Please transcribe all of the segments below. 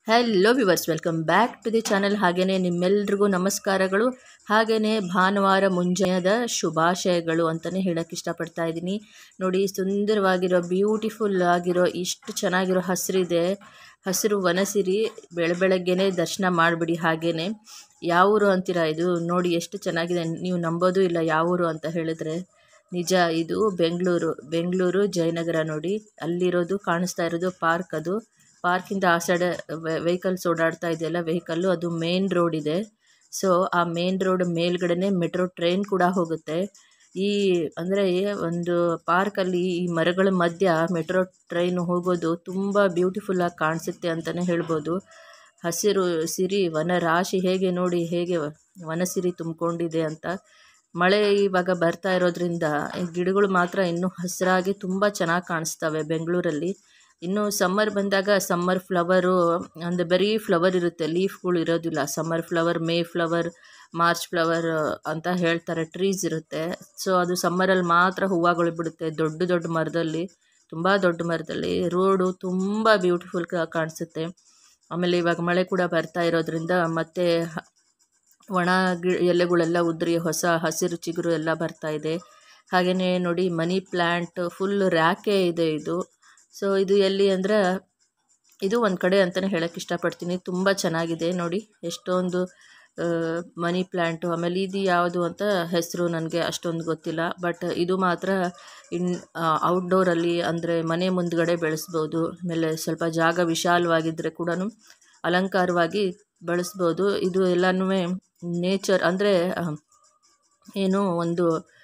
hello viewers welcome back to the channel ಹಾಗೆಯೇ ನಿಮ್ಮೆಲ್ರಿಗೂ ನಮಸ್ಕಾರಗಳು ಹಾಗೆಯೇ ಭಾನುವಾರ ಮುಂಜಾನೆದ ಶುಭಾಶಯಗಳು ಅಂತಲೇ ಹೇಳೋಕ್ಕೆ ಇಷ್ಟಪಡ್ತಾ ಇದ್ದೀನಿ ನೋಡಿ ಸುಂದರವಾಗಿರೋ ಬ್ಯೂಟಿಫುಲ್ ಆಗಿರೋ ಇಷ್ಟು ಚೆನ್ನಾಗಿರೋ ಹಸಿರಿದೆ ಹಸಿರು ವನಸಿರಿ ಬೆಳ ಬೆಳಗ್ಗೆನೇ ದರ್ಶನ ಮಾಡಿಬಿಡಿ ಹಾಗೇನೆ ಯಾವ ಊರು ಅಂತೀರಾ ಇದು ನೋಡಿ ಎಷ್ಟು ಚೆನ್ನಾಗಿದೆ ನೀವು ನಂಬೋದು ಇಲ್ಲ ಯಾವ ಊರು ಅಂತ ಹೇಳಿದ್ರೆ ನಿಜ ಇದು ಬೆಂಗಳೂರು ಬೆಂಗಳೂರು ಜಯನಗರ ನೋಡಿ ಅಲ್ಲಿರೋದು ಕಾಣಿಸ್ತಾ ಇರೋದು ಪಾರ್ಕ್ ಅದು ಪಾರ್ಕಿಂದ ಆ ಸೈಡ್ ವೆಹಿಕಲ್ಸ್ ಓಡಾಡ್ತಾ ಇದೆಯಲ್ಲ ವೆಹಿಕಲ್ಲು ಅದು ಮೇನ್ ರೋಡ್ ಇದೆ ಸೊ ಆ ಮೇನ್ ರೋಡ್ ಮೇಲ್ಗಡೆನೆ ಮೆಟ್ರೋ ಟ್ರೈನ್ ಕೂಡ ಹೋಗುತ್ತೆ ಈ ಅಂದರೆ ಒಂದು ಪಾರ್ಕಲ್ಲಿ ಈ ಮರಗಳ ಮಧ್ಯ ಮೆಟ್ರೋ ಟ್ರೈನ್ ಹೋಗೋದು ತುಂಬ ಬ್ಯೂಟಿಫುಲ್ಲಾಗಿ ಕಾಣಿಸುತ್ತೆ ಅಂತಲೇ ಹೇಳ್ಬೋದು ಹಸಿರು ಸಿರಿ ವನರಾಶಿ ಹೇಗೆ ನೋಡಿ ಹೇಗೆ ವನಸಿರಿ ತುಂಬಿಕೊಂಡಿದೆ ಅಂತ ಮಳೆ ಇವಾಗ ಬರ್ತಾ ಇರೋದ್ರಿಂದ ಗಿಡಗಳು ಮಾತ್ರ ಇನ್ನೂ ಹಸಿರಾಗಿ ತುಂಬ ಚೆನ್ನಾಗಿ ಕಾಣಿಸ್ತವೆ ಬೆಂಗಳೂರಲ್ಲಿ ಇನ್ನು ಸಮ್ಮರ್ ಬಂದಾಗ ಸಮ್ಮರ್ ಫ್ಲವರು ಅಂದರೆ ಬರೀ ಫ್ಲವರ್ ಇರುತ್ತೆ ಲೀಫ್ಗಳು ಇರೋದಿಲ್ಲ summer flower May flower March flower ಅಂತ ಹೇಳ್ತಾರೆ ಟ್ರೀಸ್ ಇರುತ್ತೆ ಸೊ ಅದು ಸಮ್ಮರಲ್ಲಿ ಮಾತ್ರ ಹೂವುಗಳು ಬಿಡುತ್ತೆ ದೊಡ್ಡ ದೊಡ್ಡ ಮರದಲ್ಲಿ ತುಂಬ ದೊಡ್ಡ ಮರದಲ್ಲಿ ರೋಡು ತುಂಬ ಬ್ಯೂಟಿಫುಲ್ ಕಾಣಿಸುತ್ತೆ ಆಮೇಲೆ ಇವಾಗ ಮಳೆ ಕೂಡ ಬರ್ತಾ ಇರೋದ್ರಿಂದ ಮತ್ತೆ ಒಣ ಗಿ ಎಲೆಗಳೆಲ್ಲ ಉದುರಿ ಹೊಸ ಹಸಿರು ಚಿಗುರು ಎಲ್ಲ ಬರ್ತಾ ಇದೆ ಹಾಗೆಯೇ ನೋಡಿ ಮನಿ ಪ್ಲ್ಯಾಂಟ್ ಫುಲ್ ರ್ಯಾಕೆ ಇದೆ ಇದು ಸೊ ಇದು ಎಲ್ಲಿ ಅಂದರೆ ಇದು ಒಂದು ಕಡೆ ಅಂತಲೇ ಹೇಳೋಕ್ಕೆ ಇಷ್ಟಪಡ್ತೀನಿ ತುಂಬ ಚೆನ್ನಾಗಿದೆ ನೋಡಿ ಎಷ್ಟೊಂದು ಮನಿ ಪ್ಲ್ಯಾಂಟು ಆಮೇಲೆ ಇದು ಯಾವುದು ಅಂತ ಹೆಸರು ನನಗೆ ಅಷ್ಟೊಂದು ಗೊತ್ತಿಲ್ಲ ಬಟ್ ಇದು ಮಾತ್ರ ಇನ್ ಔಟ್ಡೋರಲ್ಲಿ ಅಂದರೆ ಮನೆ ಮುಂದ್ಗಡೆ ಬೆಳೆಸ್ಬೋದು ಆಮೇಲೆ ಸ್ವಲ್ಪ ಜಾಗ ವಿಶಾಲವಾಗಿದ್ದರೆ ಕೂಡ ಅಲಂಕಾರವಾಗಿ ಬಳಸ್ಬೋದು ಇದು ಎಲ್ಲನೂ ನೇಚರ್ ಅಂದರೆ ಏನು ಒಂದು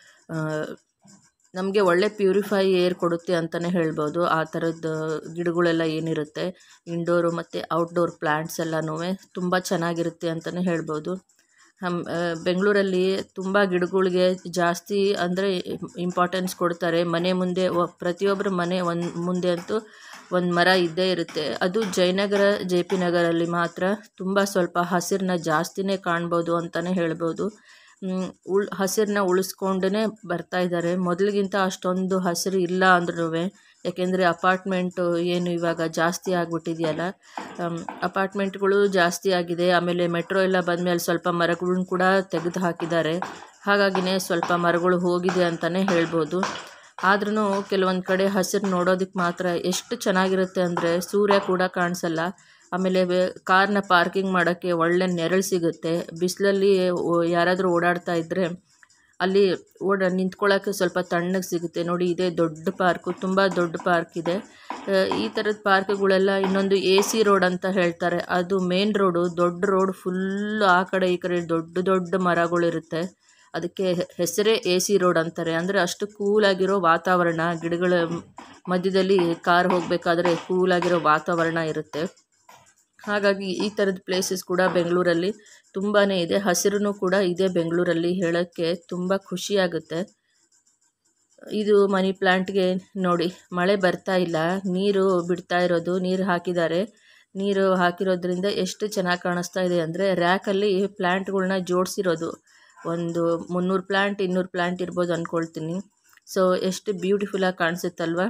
ನಮಗೆ ಒಳ್ಳೆ ಪ್ಯೂರಿಫೈ ಏರ್ ಕೊಡುತ್ತೆ ಅಂತಲೇ ಹೇಳ್ಬೋದು ಆ ಥರದ್ದು ಗಿಡಗಳೆಲ್ಲ ಏನಿರುತ್ತೆ ಇಂಡೋರು ಮತ್ತು ಔಟ್ಡೋರ್ ಪ್ಲ್ಯಾಂಟ್ಸ್ ಎಲ್ಲನೂ ತುಂಬ ಚೆನ್ನಾಗಿರುತ್ತೆ ಅಂತಲೇ ಹೇಳ್ಬೋದು ಹಮ್ ಬೆಂಗಳೂರಲ್ಲಿ ತುಂಬ ಗಿಡಗಳಿಗೆ ಜಾಸ್ತಿ ಅಂದರೆ ಇಂಪಾರ್ಟೆನ್ಸ್ ಕೊಡ್ತಾರೆ ಮನೆ ಮುಂದೆ ಪ್ರತಿಯೊಬ್ಬರ ಮನೆ ಒಂದು ಮುಂದೆ ಅಂತೂ ಒಂದು ಮರ ಇದ್ದೇ ಇರುತ್ತೆ ಅದು ಜಯನಗರ ಜೆ ಪಿ ನಗರಲ್ಲಿ ಮಾತ್ರ ತುಂಬ ಸ್ವಲ್ಪ ಹಸಿರನ್ನ ಜಾಸ್ತಿನೇ ಕಾಣ್ಬೋದು ಅಂತಲೇ ಹೇಳ್ಬೋದು ಉಳ್ ಹಸಿರನ್ನ ಉಳಿಸ್ಕೊಂಡೇ ಬರ್ತಾ ಇದ್ದಾರೆ ಮೊದಲಿಗಿಂತ ಅಷ್ಟೊಂದು ಹಸಿರು ಇಲ್ಲ ಅಂದ್ರೂ ಯಾಕೆಂದರೆ ಅಪಾರ್ಟ್ಮೆಂಟು ಏನು ಇವಾಗ ಜಾಸ್ತಿ ಆಗಿಬಿಟ್ಟಿದೆಯಲ್ಲ ಅಪಾರ್ಟ್ಮೆಂಟ್ಗಳು ಜಾಸ್ತಿ ಆಗಿದೆ ಆಮೇಲೆ ಮೆಟ್ರೋ ಎಲ್ಲ ಬಂದಮೇಲೆ ಸ್ವಲ್ಪ ಮರಗಳನ್ನ ಕೂಡ ತೆಗೆದು ಹಾಕಿದ್ದಾರೆ ಹಾಗಾಗಿನೇ ಸ್ವಲ್ಪ ಮರಗಳು ಹೋಗಿದೆ ಅಂತಲೇ ಹೇಳ್ಬೋದು ಆದ್ರೂ ಕೆಲವೊಂದು ಕಡೆ ಹಸಿರು ನೋಡೋದಕ್ಕೆ ಮಾತ್ರ ಎಷ್ಟು ಚೆನ್ನಾಗಿರುತ್ತೆ ಅಂದರೆ ಸೂರ್ಯ ಕೂಡ ಕಾಣಿಸಲ್ಲ ಆಮೇಲೆ ಕಾರ್ನ ಪಾರ್ಕಿಂಗ್ ಮಾಡೋಕ್ಕೆ ಒಳ್ಳೆ ನೆರಳು ಸಿಗುತ್ತೆ ಬಿಸಿಲಲ್ಲಿ ಯಾರಾದರೂ ಓಡಾಡ್ತಾ ಇದ್ದರೆ ಅಲ್ಲಿ ಓಡ ನಿಂತ್ಕೊಳ್ಳೋಕ್ಕೆ ಸ್ವಲ್ಪ ತಣ್ಣಗೆ ಸಿಗುತ್ತೆ ನೋಡಿ ಇದೇ ದೊಡ್ಡ ಪಾರ್ಕು ತುಂಬ ದೊಡ್ಡ ಪಾರ್ಕ್ ಇದೆ ಈ ಥರದ ಪಾರ್ಕ್ಗಳೆಲ್ಲ ಇನ್ನೊಂದು ಎ ಸಿ ರೋಡ್ ಅಂತ ಹೇಳ್ತಾರೆ ಅದು ಮೇನ್ ರೋಡು ದೊಡ್ಡ ರೋಡ್ ಫುಲ್ಲು ಆ ಕಡೆ ಈ ಕಡೆ ದೊಡ್ಡ ದೊಡ್ಡ ಮರಗಳಿರುತ್ತೆ ಅದಕ್ಕೆ ಹೆಸರೇ ಎ ಸಿ ರೋಡ್ ಅಂತಾರೆ ಅಂದರೆ ಅಷ್ಟು ಕೂಲಾಗಿರೋ ವಾತಾವರಣ ಗಿಡಗಳ ಮಧ್ಯದಲ್ಲಿ ಕಾರ್ ಹೋಗಬೇಕಾದ್ರೆ ಕೂಲಾಗಿರೋ ವಾತಾವರಣ ಇರುತ್ತೆ ಹಾಗಾಗಿ ಈ ಥರದ ಪ್ಲೇಸಸ್ ಕೂಡ ಬೆಂಗಳೂರಲ್ಲಿ ತುಂಬಾ ಇದೆ ಹಸಿರು ಕೂಡ ಇದೆ ಬೆಂಗಳೂರಲ್ಲಿ ಹೇಳೋಕ್ಕೆ ತುಂಬ ಖುಷಿಯಾಗುತ್ತೆ ಇದು ಮನಿ ಪ್ಲ್ಯಾಂಟ್ಗೆ ನೋಡಿ ಮಳೆ ಬರ್ತಾ ಇಲ್ಲ ನೀರು ಬಿಡ್ತಾ ಇರೋದು ನೀರು ಹಾಕಿದ್ದಾರೆ ನೀರು ಹಾಕಿರೋದ್ರಿಂದ ಎಷ್ಟು ಚೆನ್ನಾಗಿ ಕಾಣಿಸ್ತಾ ಇದೆ ಅಂದರೆ ರ್ಯಾಕಲ್ಲಿ ಪ್ಲ್ಯಾಂಟ್ಗಳ್ನ ಜೋಡಿಸಿರೋದು ಒಂದು ಮುನ್ನೂರು ಪ್ಲ್ಯಾಂಟ್ ಇನ್ನೂರು ಪ್ಲ್ಯಾಂಟ್ ಇರ್ಬೋದು ಅಂದ್ಕೊಳ್ತೀನಿ ಸೊ ಎಷ್ಟು ಬ್ಯೂಟಿಫುಲ್ಲಾಗಿ ಕಾಣಿಸುತ್ತಲ್ವ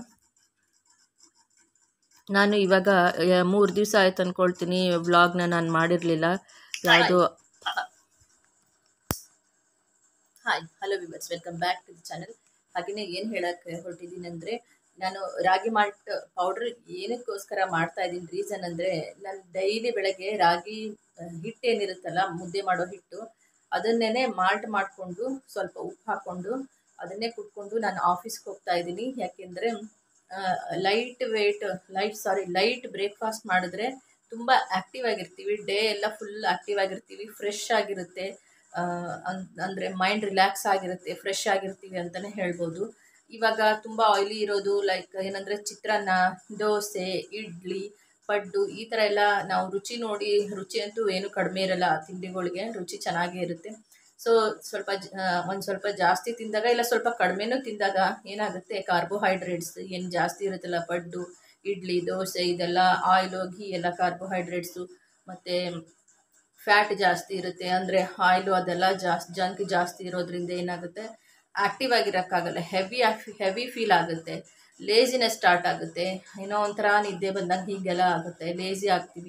ನಾನು ಇವಾಗ ಮೂರು ದಿವಸ ಆಯ್ತು ಅಂದ್ಕೊಳ್ತೀನಿ ವ್ಲಾಗ್ನ ನಾನು ಮಾಡಿರಲಿಲ್ಲ ಯಾವುದು hi hello viewers welcome back to the channel ಹಾಗೆಯೇ ಏನು ಹೇಳಕ್ಕೆ ಹೊರಟಿದ್ದೀನಿ ಅಂದರೆ ನಾನು ರಾಗಿ ಮಾಲ್ಟ್ ಪೌಡ್ರ್ ಏನಕ್ಕೋಸ್ಕರ ಮಾಡ್ತಾ ಇದ್ದೀನಿ ರೀಸನ್ ಅಂದರೆ ನಾನು ಡೈಲಿ ಬೆಳಗ್ಗೆ ರಾಗಿ ಹಿಟ್ಟು ಏನಿರುತ್ತಲ್ಲ ಮುದ್ದೆ ಮಾಡೋ ಹಿಟ್ಟು ಅದನ್ನೇ ಮಾಲ್ಟ್ ಮಾಡಿಕೊಂಡು ಸ್ವಲ್ಪ ಉಪ್ಪು ಹಾಕ್ಕೊಂಡು ಅದನ್ನೇ ಕುಟ್ಕೊಂಡು ನಾನು ಆಫೀಸ್ಗೆ ಹೋಗ್ತಾ ಇದ್ದೀನಿ ಯಾಕೆಂದರೆ light weight light sorry light breakfast ಮಾಡಿದ್ರೆ ತುಂಬ ಆ್ಯಕ್ಟಿವ್ ಆಗಿರ್ತೀವಿ ಡೇ ಎಲ್ಲ ಫುಲ್ ಆ್ಯಕ್ಟಿವ್ ಆಗಿರ್ತೀವಿ ಫ್ರೆಶ್ ಆಗಿರುತ್ತೆ ಅಂದರೆ ಮೈಂಡ್ ರಿಲ್ಯಾಕ್ಸ್ ಆಗಿರುತ್ತೆ ಫ್ರೆಶ್ ಆಗಿರ್ತೀವಿ ಅಂತಲೇ ಹೇಳ್ಬೋದು ಇವಾಗ ತುಂಬ ಆಯ್ಲಿ ಇರೋದು ಲೈಕ್ ಏನಂದರೆ ಚಿತ್ರಾನ್ನ ದೋಸೆ ಇಡ್ಲಿ ಪಡ್ಡು ಈ ಥರ ಎಲ್ಲ ನಾವು ರುಚಿ ನೋಡಿ ರುಚಿ ಅಂತೂ ಏನು ಕಡಿಮೆ ಇರಲ್ಲ ತಿಂಡಿಗಳಿಗೆ ರುಚಿ ಚೆನ್ನಾಗೇ ಇರುತ್ತೆ ಸೊ ಸ್ವಲ್ಪ ಒಂದು ಸ್ವಲ್ಪ ಜಾಸ್ತಿ ತಿಂದಾಗ ಇಲ್ಲ ಸ್ವಲ್ಪ ಕಡಿಮೆನೂ ತಿಂದಾಗ ಏನಾಗುತ್ತೆ ಕಾರ್ಬೋಹೈಡ್ರೇಟ್ಸ್ ಏನು ಜಾಸ್ತಿ ಇರುತ್ತಲ್ಲ ಪಡ್ಡು ಇಡ್ಲಿ ದೋಸೆ ಇದೆಲ್ಲ ಆಯಿಲು ಘೀ ಎಲ್ಲ ಕಾರ್ಬೋಹೈಡ್ರೇಟ್ಸು ಮತ್ತು ಫ್ಯಾಟ್ ಜಾಸ್ತಿ ಇರುತ್ತೆ ಅಂದರೆ ಆಯಿಲು ಅದೆಲ್ಲ ಜಾಸ್ತಿ ಜಂಕ್ ಜಾಸ್ತಿ ಇರೋದ್ರಿಂದ ಏನಾಗುತ್ತೆ ಆ್ಯಕ್ಟಿವ್ ಆಗಿರೋಕ್ಕಾಗಲ್ಲ ಹೆವಿ ಹೆವಿ ಫೀಲ್ ಆಗುತ್ತೆ ಲೇಜಿನೆಸ್ ಸ್ಟಾರ್ಟ್ ಆಗುತ್ತೆ ಏನೋ ಒಂಥರ ನಿದ್ದೆ ಬಂದಂಗೆ ಹೀಗೆಲ್ಲ ಆಗುತ್ತೆ ಲೇಜಿ ಆಗ್ತೀವಿ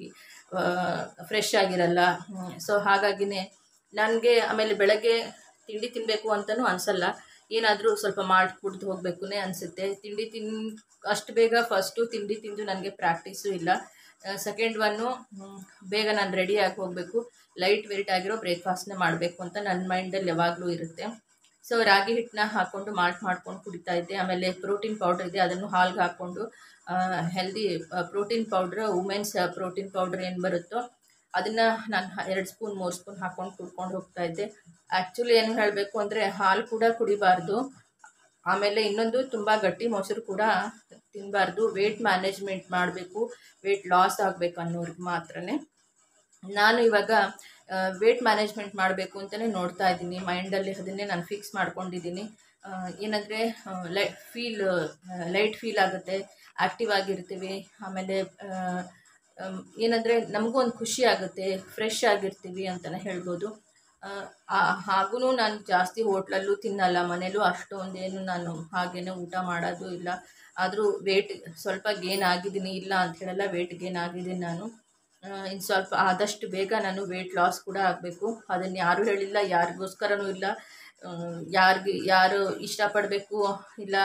ಫ್ರೆಶ್ ಆಗಿರಲ್ಲ ಸೊ ಹಾಗಾಗಿನೇ ನನಗೆ ಆಮೇಲೆ ಬೆಳಗ್ಗೆ ತಿಂಡಿ ತಿನ್ನಬೇಕು ಅಂತಲೂ ಅನಿಸಲ್ಲ ಏನಾದರೂ ಸ್ವಲ್ಪ ಮಾಲ್ಟ್ ಕುಡ್ದು ಹೋಗಬೇಕೇ ಅನಿಸುತ್ತೆ ತಿಂಡಿ ತಿನ್ ಅಷ್ಟು ಬೇಗ ಫಸ್ಟು ತಿಂಡಿ ತಿಂದು ನನಗೆ ಪ್ರಾಕ್ಟೀಸು ಇಲ್ಲ ಸೆಕೆಂಡ್ ಒನ್ನು ಬೇಗ ನಾನು ರೆಡಿಯಾಗಿ ಹೋಗಬೇಕು ಲೈಟ್ ವೆಯ್ಟ್ ಆಗಿರೋ ಬ್ರೇಕ್ಫಾಸ್ಟ್ನೇ ಮಾಡಬೇಕು ಅಂತ ನನ್ನ ಮೈಂಡಲ್ಲಿ ಯಾವಾಗಲೂ ಇರುತ್ತೆ ಸೊ ರಾಗಿ ಹಿಟ್ಟನ್ನ ಹಾಕ್ಕೊಂಡು ಮಾಲ್ಟ್ ಮಾಡ್ಕೊಂಡು ಕುಡಿತಾ ಇದ್ದೆ ಆಮೇಲೆ ಪ್ರೋಟೀನ್ ಪೌಡ್ರ್ ಇದೆ ಅದನ್ನು ಹಾಲ್ಗೆ ಹಾಕ್ಕೊಂಡು healthy protein powder women's protein powder ಏನು ಬರುತ್ತೋ ಅದನ್ನು ನಾನು ಎರಡು ಸ್ಪೂನ್ ಮೂರು ಸ್ಪೂನ್ ಹಾಕ್ಕೊಂಡು ಕುಡ್ಕೊಂಡು ಹೋಗ್ತಾ ಇದ್ದೆ ಆ್ಯಕ್ಚುಲಿ ಏನು ಹೇಳಬೇಕು ಅಂದರೆ ಹಾಲು ಕೂಡ ಕುಡಿಬಾರ್ದು ಆಮೇಲೆ ಇನ್ನೊಂದು ತುಂಬ ಗಟ್ಟಿ ಮೊಸರು ಕೂಡ ತಿನ್ನಬಾರ್ದು ವೆಯ್ಟ್ ಮ್ಯಾನೇಜ್ಮೆಂಟ್ ಮಾಡಬೇಕು ವೆಯ್ಟ್ ಲಾಸ್ ಆಗಬೇಕು ಅನ್ನೋರಿಗೆ ಮಾತ್ರನೇ ನಾನು ಇವಾಗ ವೆಯ್ಟ್ ಮ್ಯಾನೇಜ್ಮೆಂಟ್ ಮಾಡಬೇಕು ಅಂತಲೇ ನೋಡ್ತಾ ಇದ್ದೀನಿ ಮೈಂಡಲ್ಲಿ ಅದನ್ನೇ ನಾನು ಫಿಕ್ಸ್ ಮಾಡ್ಕೊಂಡಿದ್ದೀನಿ ಏನಂದರೆ ಲೈ ಫೀಲ್ ಲೈಟ್ ಫೀಲ್ ಆಗುತ್ತೆ ಆ್ಯಕ್ಟಿವ್ ಆಗಿರ್ತೀವಿ ಆಮೇಲೆ ಏನಂದರೆ ನಮಗೂ ಒಂದು ಖುಷಿ ಆಗುತ್ತೆ ಫ್ರೆಶ್ ಆಗಿರ್ತೀವಿ ಅಂತಲೇ ಹೇಳ್ಬೋದು ಹಾಗೂ ನಾನು ಜಾಸ್ತಿ ಹೋಟ್ಲಲ್ಲೂ ತಿನ್ನಲ್ಲ ಮನೇಲೂ ಅಷ್ಟೊಂದೇನು ನಾನು ಹಾಗೇನೆ ಊಟ ಮಾಡೋದು ಇಲ್ಲ ಆದರೂ ವೇಟ್ ಸ್ವಲ್ಪ ಗೇನ್ ಆಗಿದ್ದೀನಿ ಇಲ್ಲ ಅಂತ ಹೇಳಲ್ಲ ವೇಟ್ ಗೇನ್ ಆಗಿದ್ದೀನಿ ನಾನು ಇನ್ನು ಸ್ವಲ್ಪ ಆದಷ್ಟು ಬೇಗ ನಾನು ವೆಯ್ಟ್ ಲಾಸ್ ಕೂಡ ಆಗಬೇಕು ಅದನ್ನು ಯಾರೂ ಹೇಳಿಲ್ಲ ಯಾರಿಗೋಸ್ಕರನೂ ಇಲ್ಲ ಯಾರಿಗೆ ಯಾರು ಇಷ್ಟಪಡಬೇಕು ಇಲ್ಲ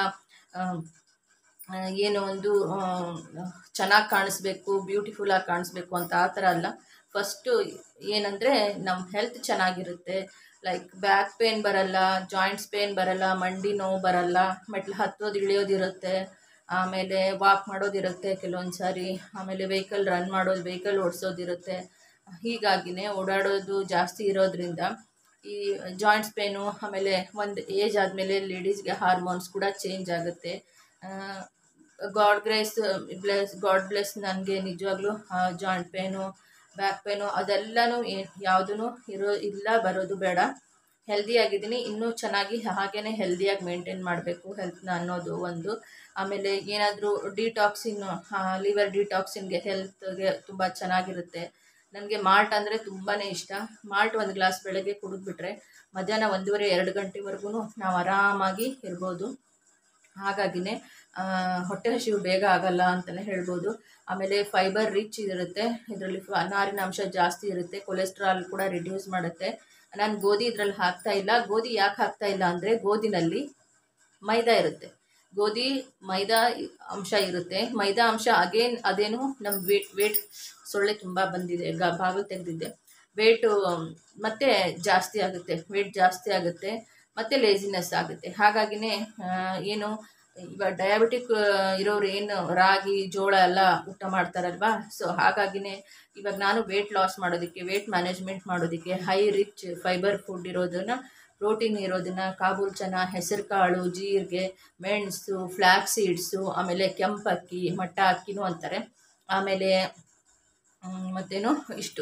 ಏನೋ ಒಂದು ಚೆನ್ನಾಗಿ ಕಾಣಿಸ್ಬೇಕು ಬ್ಯೂಟಿಫುಲ್ಲಾಗಿ ಕಾಣಿಸ್ಬೇಕು ಅಂತ ಆ ಥರ ಅಲ್ಲ ಫಸ್ಟು ಏನಂದರೆ ನಮ್ಮ ಹೆಲ್ತ್ ಚೆನ್ನಾಗಿರುತ್ತೆ ಲೈಕ್ ಬ್ಯಾಕ್ ಪೇನ್ ಬರಲ್ಲ ಜಾಯಿಂಟ್ಸ್ ಪೇನ್ ಬರಲ್ಲ ಮಂಡಿ ನೋವು ಬರಲ್ಲ ಮೆಟ್ಲು ಹತ್ತೋದು ಇಳಿಯೋದಿರುತ್ತೆ ಆಮೇಲೆ ವಾಕ್ ಮಾಡೋದಿರುತ್ತೆ ಕೆಲವೊಂದು ಸಾರಿ ಆಮೇಲೆ ವೆಹಿಕಲ್ ರನ್ ಮಾಡೋದು ವೆಹಿಕಲ್ ಓಡಿಸೋದಿರುತ್ತೆ ಹೀಗಾಗಿನೇ ಓಡಾಡೋದು ಜಾಸ್ತಿ ಇರೋದ್ರಿಂದ ಈ ಜಾಯಿಂಟ್ಸ್ ಪೇನು ಆಮೇಲೆ ಒಂದು ಏಜ್ ಆದಮೇಲೆ ಲೇಡೀಸ್ಗೆ ಹಾರ್ಮೋನ್ಸ್ ಕೂಡ ಚೇಂಜ್ ಆಗುತ್ತೆ god grace bless god bless ನನಗೆ ನಿಜವಾಗ್ಲೂ ಜಾಯಿಂಟ್ ಪೇನು ಬ್ಯಾಕ್ ಪೇನು ಅದೆಲ್ಲನೂ ಯಾವುದೂ ಇರೋ ಇಲ್ಲ ಬರೋದು ಬೇಡ ಹೆಲ್ದಿಯಾಗಿದ್ದೀನಿ ಇನ್ನೂ ಚೆನ್ನಾಗಿ ಹಾಗೇ ಹೆಲ್ದಿಯಾಗಿ ಮೇಂಟೈನ್ ಮಾಡಬೇಕು ಹೆಲ್ತ್ನ ಅನ್ನೋದು ಒಂದು ಆಮೇಲೆ ಏನಾದರೂ ಡಿಟಾಕ್ಸಿನ್ ಲಿವರ್ ಡಿಟಾಕ್ಸಿನ್ಗೆ ಹೆಲ್ತ್ಗೆ ತುಂಬ ಚೆನ್ನಾಗಿರುತ್ತೆ ನನಗೆ ಮಾಲ್ಟ್ ಅಂದರೆ ತುಂಬಾ ಇಷ್ಟ ಮಾಲ್ಟ್ ಒಂದು ಗ್ಲಾಸ್ ಬೆಳಗ್ಗೆ ಕುಡಿದ್ಬಿಟ್ರೆ ಮಧ್ಯಾಹ್ನ ಒಂದೂವರೆ ಎರಡು ಗಂಟೆವರೆಗೂ ನಾವು ಆರಾಮಾಗಿ ಇರ್ಬೋದು ಹಾಗಾಗಿನೇ ಹೊಟ್ಟೆ ಹಸಿವು ಬೇಗ ಆಗಲ್ಲ ಅಂತಲೇ ಹೇಳ್ಬೋದು ಆಮೇಲೆ ಫೈಬರ್ ರಿಚ್ ಇರುತ್ತೆ ಇದರಲ್ಲಿ ನಾರಿನ ಅಂಶ ಜಾಸ್ತಿ ಇರುತ್ತೆ ಕೊಲೆಸ್ಟ್ರಾಲ್ ಕೂಡ ರಿಡ್ಯೂಸ್ ಮಾಡುತ್ತೆ ನಾನು ಗೋಧಿ ಇದರಲ್ಲಿ ಹಾಕ್ತಾ ಇಲ್ಲ ಗೋಧಿ ಯಾಕೆ ಹಾಕ್ತಾ ಇಲ್ಲ ಅಂದರೆ ಗೋಧಿನಲ್ಲಿ ಮೈದಾ ಇರುತ್ತೆ ಗೋಧಿ ಮೈದಾ ಅಂಶ ಇರುತ್ತೆ ಮೈದಾ ಅಂಶ ಅಗೇನ್ ಅದೇನು ನಮ್ಮ ವೇಟ್ ವೇಟ್ ಸೊಳ್ಳೆ ತುಂಬ ಬಂದಿದೆ ಗ ಬಾಗಿಲು ತೆಗೆದಿದ್ದೆ ವೇಟು ಮತ್ತೆ ಜಾಸ್ತಿ ಆಗುತ್ತೆ ವೇಟ್ ಜಾಸ್ತಿ ಆಗುತ್ತೆ ಮತ್ತು ಲೇಸಿನೆಸ್ ಆಗುತ್ತೆ ಹಾಗಾಗಿನೇ ಏನು ಇವಾಗ ಡಯಾಬಿಟಿಕ್ ಇರೋರು ಏನು ರಾಗಿ ಜೋಳ ಎಲ್ಲ ಊಟ ಮಾಡ್ತಾರಲ್ವಾ ಸೊ ಹಾಗಾಗಿನೇ ಇವಾಗ ನಾನು ವೇಟ್ ಲಾಸ್ ಮಾಡೋದಕ್ಕೆ ವೇಟ್ ಮ್ಯಾನೇಜ್ಮೆಂಟ್ ಮಾಡೋದಕ್ಕೆ ಹೈ ರಿಚ್ ಫೈಬರ್ ಫುಡ್ ಇರೋದನ್ನು ಪ್ರೋಟೀನ್ ಇರೋದನ್ನು ಕಾಬೂಲ್ ಚನ ಹೆಸರು ಕಾಳು ಜೀರಿಗೆ ಮೆಣಸು ಫ್ಲ್ಯಾಕ್ ಸೀಡ್ಸು ಆಮೇಲೆ ಕೆಂಪಕ್ಕಿ ಮಟ್ಟ ಅಕ್ಕಿನೂ ಅಂತಾರೆ ಆಮೇಲೆ ಮತ್ತೇನು ಇಷ್ಟು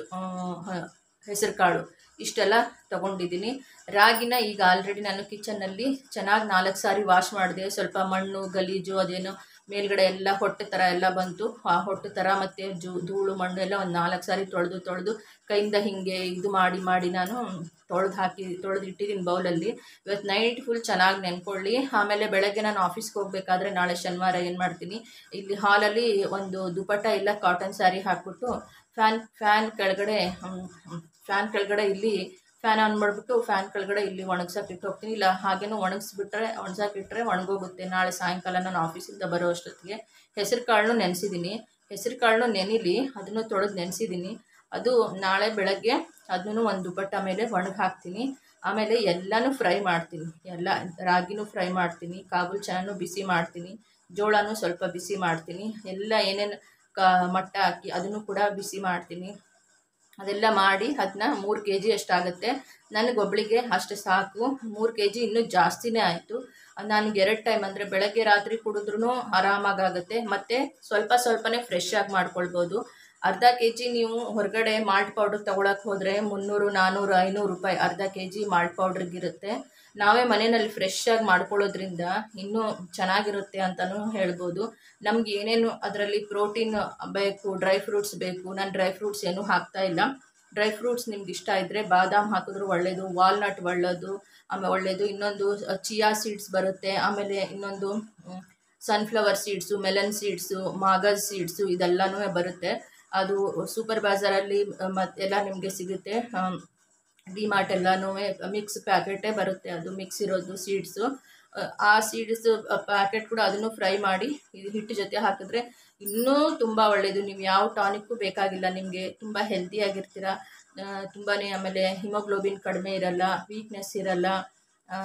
ಹೆಸರು ಕಾಳು ಇಷ್ಟೆಲ್ಲ ತೊಗೊಂಡಿದ್ದೀನಿ ರಾಗಿನ ಈಗ ಆಲ್ರೆಡಿ ನಾನು ಕಿಚನ್ನಲ್ಲಿ ಚೆನ್ನಾಗಿ ನಾಲ್ಕು ಸಾರಿ ವಾಶ್ ಮಾಡಿದೆ ಸ್ವಲ್ಪ ಮಣ್ಣು ಗಲೀಜು ಅದೇನೋ ಮೇಲ್ಗಡೆ ಎಲ್ಲ ಹೊಟ್ಟೆ ಥರ ಎಲ್ಲ ಬಂತು ಆ ಹೊಟ್ಟೆ ಥರ ಮತ್ತು ಜೂ ಧೂಳು ಮಣ್ಣು ಎಲ್ಲ ಒಂದು ನಾಲ್ಕು ಸಾರಿ ತೊಳೆದು ತೊಳೆದು ಕೈಯಿಂದ ಹೀಗೆ ಇದು ಮಾಡಿ ಮಾಡಿ ನಾನು ತೊಳೆದು ಹಾಕಿ ತೊಳೆದು ಇಟ್ಟಿದ್ದೀನಿ ಬೌಲಲ್ಲಿ ಇವತ್ತು ನೈಟ್ ಫುಲ್ ಚೆನ್ನಾಗಿ ನೆನ್ಕೊಳ್ಳಿ ಆಮೇಲೆ ಬೆಳಗ್ಗೆ ನಾನು ಆಫೀಸ್ಗೆ ಹೋಗಬೇಕಾದ್ರೆ ನಾಳೆ ಶನಿವಾರ ಏನು ಮಾಡ್ತೀನಿ ಇಲ್ಲಿ ಹಾಲಲ್ಲಿ ಒಂದು ದುಪಟ್ಟ ಇಲ್ಲ ಕಾಟನ್ ಸ್ಯಾರಿ ಹಾಕ್ಬಿಟ್ಟು ಫ್ಯಾನ್ ಫ್ಯಾನ್ ಕೆಳಗಡೆ ಫ್ಯಾನ್ ಕೆಳಗಡೆ ಇಲ್ಲಿ ಫ್ಯಾನ್ ಆನ್ ಮಾಡಿಬಿಟ್ಟು ಫ್ಯಾನ್ ಕೆಳಗಡೆ ಇಲ್ಲಿ ಒಣಗ್ಸಕ್ಕೆ ಇಟ್ಟು ಹೋಗ್ತೀನಿ ಇಲ್ಲ ಹಾಗೇನೂ ಒಣಗಿಸ್ಬಿಟ್ರೆ ಒಣಸಾಕಿಟ್ರೆ ಒಣಗೋಗುತ್ತೆ ನಾಳೆ ಸಾಯಂಕಾಲ ನಾನು ಆಫೀಸಿಂದ ಬರೋ ಅಷ್ಟೊತ್ತಿಗೆ ಹೆಸರು ಕಾಳನ್ನು ನೆನೆಸಿದ್ದೀನಿ ಹೆಸರು ಕಾಳನ್ನು ನೆನಿಲಿ ಅದನ್ನು ತೊಳೆದು ನೆನೆಸಿದ್ದೀನಿ ಅದು ನಾಳೆ ಬೆಳಗ್ಗೆ ಅದನ್ನು ಒಂದು ದುಪಟ್ಟ ಮೇಲೆ ಒಣಗಿ ಹಾಕ್ತೀನಿ ಆಮೇಲೆ ಎಲ್ಲನೂ ಫ್ರೈ ಮಾಡ್ತೀನಿ ಎಲ್ಲ ರಾಗಿನೂ ಫ್ರೈ ಮಾಡ್ತೀನಿ ಕಾಬೂಲ್ ಚೆನ್ನಾನು ಬಿಸಿ ಮಾಡ್ತೀನಿ ಜೋಳನೂ ಸ್ವಲ್ಪ ಬಿಸಿ ಮಾಡ್ತೀನಿ ಎಲ್ಲ ಏನೇನು ಕ ಮಟ್ಟ ಹಾಕಿ ಅದನ್ನು ಕೂಡ ಬಿಸಿ ಮಾಡ್ತೀನಿ ಅದೆಲ್ಲ ಮಾಡಿ ಅದನ್ನ ಮೂರು ಕೆ ಜಿ ಅಷ್ಟಾಗುತ್ತೆ ನನಗೊಬ್ಳಿಗೆ ಅಷ್ಟು ಸಾಕು ಮೂರು ಕೆ ಜಿ ಇನ್ನೂ ಜಾಸ್ತಿನೇ ಆಯಿತು ನನಗೆ ಎರಡು ಟೈಮ್ ಅಂದರೆ ಬೆಳಗ್ಗೆ ರಾತ್ರಿ ಕುಡಿದ್ರೂ ಆರಾಮಾಗುತ್ತೆ ಮತ್ತು ಸ್ವಲ್ಪ ಸ್ವಲ್ಪನೇ ಫ್ರೆಶ್ ಆಗಿ ಮಾಡ್ಕೊಳ್ಬೋದು ಅರ್ಧ ಕೆ ಜಿ ನೀವು ಹೊರಗಡೆ ಮಾಲ್ಟ್ ಪೌಡ್ರ್ ತೊಗೊಳಕ್ಕೆ ಹೋದರೆ ಮುನ್ನೂರು ನಾನ್ನೂರು ಐನೂರು ರೂಪಾಯಿ ಅರ್ಧ ಕೆ ಜಿ ಮಾಲ್ಟ್ ಪೌಡ್ರಿಗಿರುತ್ತೆ ನಾವೇ ಮನೆಯಲ್ಲಿ ಫ್ರೆಶ್ ಆಗಿ ಮಾಡ್ಕೊಳ್ಳೋದ್ರಿಂದ ಇನ್ನೂ ಚೆನ್ನಾಗಿರುತ್ತೆ ಅಂತಲೂ ಹೇಳ್ಬೋದು ನಮ್ಗೆ ಏನೇನು ಅದರಲ್ಲಿ ಪ್ರೋಟೀನ್ ಬೇಕು ಡ್ರೈ ಫ್ರೂಟ್ಸ್ ಬೇಕು ನಾನು ಡ್ರೈ ಫ್ರೂಟ್ಸ್ ಏನೂ ಹಾಕ್ತಾ ಇಲ್ಲ ಡ್ರೈ ಫ್ರೂಟ್ಸ್ ನಿಮ್ಗೆ ಇಷ್ಟ ಇದ್ದರೆ ಬಾದಾಮ್ ಹಾಕಿದ್ರು ಒಳ್ಳೆಯದು ವಾಲ್ನಟ್ ಒಳ್ಳೆಯದು ಆಮೇಲೆ ಒಳ್ಳೆಯದು ಇನ್ನೊಂದು ಚಿಯಾ ಸೀಡ್ಸ್ ಬರುತ್ತೆ ಆಮೇಲೆ ಇನ್ನೊಂದು ಸನ್ಫ್ಲವರ್ ಸೀಡ್ಸು ಮೆಲನ್ ಸೀಡ್ಸು ಮಾಗಜ್ ಸೀಡ್ಸು ಇದೆಲ್ಲನೂ ಬರುತ್ತೆ ಅದು ಸೂಪರ್ ಬಾಜಾರಲ್ಲಿ ಮತ್ತು ಎಲ್ಲ ನಿಮಗೆ ಸಿಗುತ್ತೆ ಡಿಮಾರ್ಟ್ ಎಲ್ಲನೂ ಮಿಕ್ಸ್ ಪ್ಯಾಕೆಟೇ ಬರುತ್ತೆ ಅದು ಮಿಕ್ಸ್ ಇರೋದು ಸೀಡ್ಸು ಆ ಸೀಡ್ಸ್ ಪ್ಯಾಕೆಟ್ ಕೂಡ ಅದನ್ನು ಫ್ರೈ ಮಾಡಿ ಇದು ಹಿಟ್ಟು ಜೊತೆ ಹಾಕಿದ್ರೆ ಇನ್ನೂ ತುಂಬ ಒಳ್ಳೆಯದು ನೀವು ಯಾವ ಟಾನಿಕ್ಕು ಬೇಕಾಗಿಲ್ಲ ನಿಮಗೆ ತುಂಬ ಹೆಲ್ತಿಯಾಗಿರ್ತೀರ ತುಂಬಾ ಆಮೇಲೆ ಹಿಮೋಗ್ಲೋಬಿನ್ ಕಡಿಮೆ ಇರಲ್ಲ ವೀಕ್ನೆಸ್ ಇರಲ್ಲ ಆ,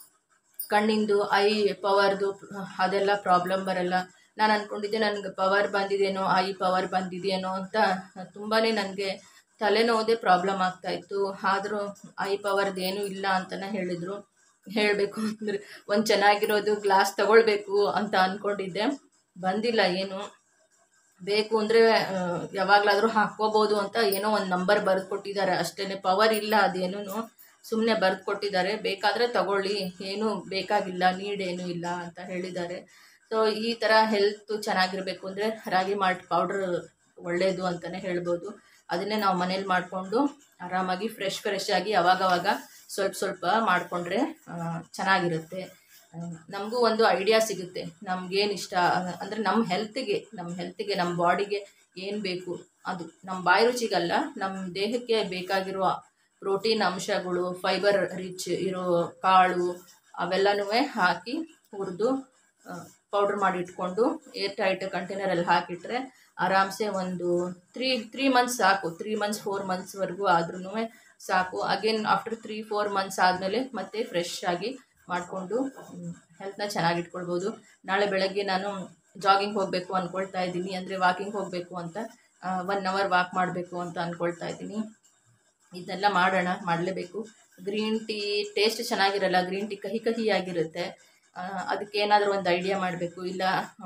ಕಣ್ಣಿಂದು ಐ ಪವರ್ದು ಅದೆಲ್ಲ ಪ್ರಾಬ್ಲಮ್ ಬರಲ್ಲ ನಾನು ಅಂದ್ಕೊಂಡಿದ್ದೆ ನನಗೆ ಪವರ್ ಬಂದಿದೇನೋ ಐ ಪವರ್ ಬಂದಿದೆಯೇನೋ ಅಂತ ತುಂಬಾ ನನಗೆ ತಲೆನೋವುದೇ ಪ್ರಾಬ್ಲಮ್ ಆಗ್ತಾಯಿತ್ತು ಆದರೂ ಐ ಪವರ್ದು ಏನೂ ಇಲ್ಲ ಅಂತಲೇ ಹೇಳಿದರು ಹೇಳಬೇಕು ಅಂದರೆ ಒಂದು ಚೆನ್ನಾಗಿರೋದು ಗ್ಲಾಸ್ ತಗೊಳ್ಬೇಕು ಅಂತ ಅಂದ್ಕೊಂಡಿದ್ದೆ ಬಂದಿಲ್ಲ ಏನು ಬೇಕು ಅಂದರೆ ಯಾವಾಗಲಾದರೂ ಹಾಕ್ಕೋಬೋದು ಅಂತ ಏನೋ ಒಂದು ನಂಬರ್ ಬರೆದು ಕೊಟ್ಟಿದ್ದಾರೆ ಅಷ್ಟೇ ಪವರ್ ಇಲ್ಲ ಅದೇನೂ ಸುಮ್ಮನೆ ಬರೆದು ಕೊಟ್ಟಿದ್ದಾರೆ ಬೇಕಾದರೆ ತಗೊಳ್ಳಿ ಏನೂ ಬೇಕಾಗಿಲ್ಲ ನೀಡ್ ಏನೂ ಇಲ್ಲ ಅಂತ ಹೇಳಿದ್ದಾರೆ ಸೊ ಈ ಥರ ಹೆಲ್ತು ಚೆನ್ನಾಗಿರಬೇಕು ಅಂದರೆ ರಾಗಿ ಮಾಲ್ಟ್ ಪೌಡ್ರ್ ಒಳ್ಳೆಯದು ಅಂತಲೇ ಹೇಳ್ಬೋದು ಅದನ್ನೇ ನಾವು ಮನೇಲಿ ಮಾಡಿಕೊಂಡು ಆರಾಮಾಗಿ ಫ್ರೆಶ್ ಫ್ರೆಶ್ ಆಗಿ ಅವಾಗವಾಗ ಸ್ವಲ್ಪ ಸ್ವಲ್ಪ ಮಾಡಿಕೊಂಡ್ರೆ ಚೆನ್ನಾಗಿರುತ್ತೆ ನಮಗೂ ಒಂದು ಐಡಿಯಾ ಸಿಗುತ್ತೆ ನಮ್ಗೇನು ಇಷ್ಟ ಅಂದರೆ ನಮ್ಮ ಹೆಲ್ತಿಗೆ ನಮ್ಮ ಹೆಲ್ತಿಗೆ ನಮ್ಮ ಬಾಡಿಗೆ ಏನು ಬೇಕು ಅದು ನಮ್ಮ ಬಾಯಿ ರುಚಿಗಲ್ಲ ನಮ್ಮ ದೇಹಕ್ಕೆ ಬೇಕಾಗಿರುವ ಪ್ರೋಟೀನ್ ಅಂಶಗಳು ಫೈಬರ್ ರಿಚ್ ಇರೋ ಕಾಳು ಅವೆಲ್ಲನೂ ಹಾಕಿ ಹುರಿದು ಪೌಡ್ರ್ ಮಾಡಿ ಇಟ್ಕೊಂಡು ಏರ್ ಟೈಟ್ ಕಂಟೈನರಲ್ಲಿ ಹಾಕಿಟ್ರೆ ಆರಾಮ್ಸೆ ಒಂದು ತ್ರೀ ತ್ರೀ ಮಂತ್ಸ್ ಸಾಕು ತ್ರೀ ಮಂತ್ಸ್ ಫೋರ್ ಮಂತ್ಸ್ವರೆಗೂ ಆದ್ರೂ ಸಾಕು again after three four months ಆದಮೇಲೆ ಮತ್ತೆ ಫ್ರೆಶ್ ಆಗಿ ಮಾಡಿಕೊಂಡು ಹೆಲ್ತ್ನ ಚೆನ್ನಾಗಿ ಇಟ್ಕೊಳ್ಬೋದು ನಾಳೆ ಬೆಳಗ್ಗೆ ನಾನು ಜಾಗಿಂಗ್ ಹೋಗಬೇಕು ಅಂದ್ಕೊಳ್ತಾ ಇದ್ದೀನಿ ಅಂದರೆ ವಾಕಿಂಗ್ ಹೋಗಬೇಕು ಅಂತ ಒನ್ ಅವರ್ ವಾಕ್ ಮಾಡಬೇಕು ಅಂತ ಅಂದ್ಕೊಳ್ತಾ ಇದ್ದೀನಿ ಇದನ್ನೆಲ್ಲ ಮಾಡೋಣ ಮಾಡಲೇಬೇಕು ಗ್ರೀನ್ ಟೀ ಟೇಸ್ಟ್ ಚೆನ್ನಾಗಿರಲ್ಲ ಗ್ರೀನ್ ಟೀ ಕಹಿ ಕಹಿಯಾಗಿರುತ್ತೆ ಅದಕ್ಕೆ ಏನಾದರೂ ಒಂದು ಐಡಿಯಾ ಮಾಡಬೇಕು ಇಲ್ಲ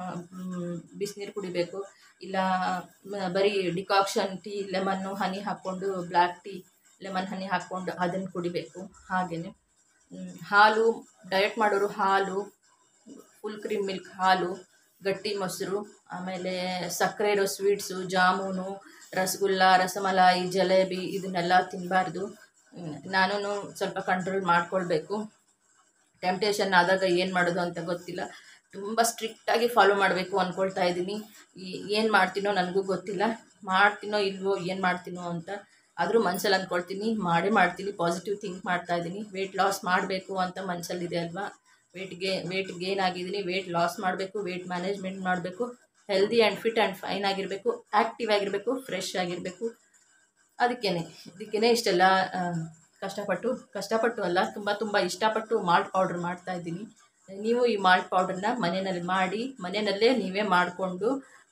ಬಿಸಿನೀರು ಕುಡಿಬೇಕು ಇಲ್ಲ ಮ- ಬರೀ ಡಿಕಾಕ್ಷನ್ ಟೀ ಲೆಮನ್ನು ಹನಿ ಹಾಕ್ಕೊಂಡು ಬ್ಲ್ಯಾಕ್ ಟೀ ಲೆಮನ್ ಹನಿ ಹಾಕ್ಕೊಂಡು ಅದನ್ನು ಕುಡಿಬೇಕು ಹಾಗೆಯೇ ಹಾಲು ಡಯಟ್ ಮಾಡೋರು ಹಾಲು ಫುಲ್ ಕ್ರೀಮ್ ಮಿಲ್ಕ್ ಹಾಲು ಗಟ್ಟಿ ಮೊಸರು ಆಮೇಲೆ ಸಕ್ಕರೆ ಇರೋ ಸ್ವೀಟ್ಸು ಜಾಮೂನು ರಸಗುಲ್ಲ ರಸಮಲಾಯಿ ಜಲೇಬಿ ಇದನ್ನೆಲ್ಲ ತಿನ್ನಬಾರ್ದು ನಾನು ಸ್ವಲ್ಪ ಕಂಟ್ರೋಲ್ ಮಾಡ್ಕೊಳ್ಬೇಕು ಟೆಂಪ್ಟೇಷನ್ ಆದಾಗ ಏನು ಮಾಡೋದು ಅಂತ ಗೊತ್ತಿಲ್ಲ ತುಂಬ ಸ್ಟ್ರಿಕ್ಟಾಗಿ ಫಾಲೋ ಮಾಡಬೇಕು ಅಂದ್ಕೊಳ್ತಾ ಇದ್ದೀನಿ ಏನು ಮಾಡ್ತೀನೋ ನನಗೂ ಗೊತ್ತಿಲ್ಲ ಮಾಡ್ತೀನೋ ಇಲ್ವೋ ಏನು ಮಾಡ್ತೀನೋ ಅಂತ ಆದರೂ ಮನಸ್ಸಲ್ಲಿ ಅಂದ್ಕೊಳ್ತೀನಿ ಮಾಡೇ ಮಾಡ್ತೀನಿ ಪಾಸಿಟಿವ್ ಥಿಂಕ್ ಮಾಡ್ತಾ ಇದ್ದೀನಿ ವೆಯ್ಟ್ ಲಾಸ್ ಮಾಡಬೇಕು ಅಂತ ಮನಸ್ಸಲ್ಲಿದೆ ಅಲ್ವಾ ವೇಟ್ಗೆ ವೇಟ್ ಗೇನ್ ಆಗಿದ್ದೀನಿ ವೇಟ್ ಲಾಸ್ ಮಾಡಬೇಕು ವೇಟ್ ಮ್ಯಾನೇಜ್ಮೆಂಟ್ ಮಾಡಬೇಕು healthy and fit and fine ಆಗಿರಬೇಕು ಆ್ಯಕ್ಟಿವ್ ಆಗಿರಬೇಕು ಫ್ರೆಶ್ ಆಗಿರಬೇಕು ಅದಕ್ಕೇನೆ ಇದಕ್ಕೇನೆ ಇಷ್ಟೆಲ್ಲ ಆ, ಕಷ್ಟಪಟ್ಟು ಕಷ್ಟಪಟ್ಟು ಅಲ್ಲ ತುಂಬ ತುಂಬ ಇಷ್ಟಪಟ್ಟು ಮಾಲ್ಟ್ ಪೌಡ್ರ್ ಮಾಡ್ತಾ ಇದ್ದೀನಿ ನೀವು ಈ ಮಾಲ್ಟ್ ಪೌಡ್ರನ್ನ ಮನೆಯಲ್ಲಿ ಮಾಡಿ ಮನೆಯಲ್ಲೇ ನೀವೇ ಮಾಡಿಕೊಂಡು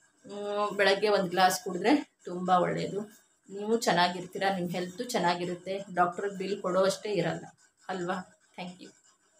ಬೆಳಗ್ಗೆ ಒಂದು ಗ್ಲಾಸ್ ಕುಡಿದ್ರೆ ತುಂಬ ಒಳ್ಳೆಯದು ನೀವು ಚೆನ್ನಾಗಿರ್ತೀರ ನಿಮ್ಮ ಹೆಲ್ತು ಚೆನ್ನಾಗಿರುತ್ತೆ ಡಾಕ್ಟ್ರಿಗೆ ಬಿಲ್ ಕೊಡೋವಷ್ಟೇ ಇರಲ್ಲ ಅಲ್ವಾ ಥ್ಯಾಂಕ್ ಯು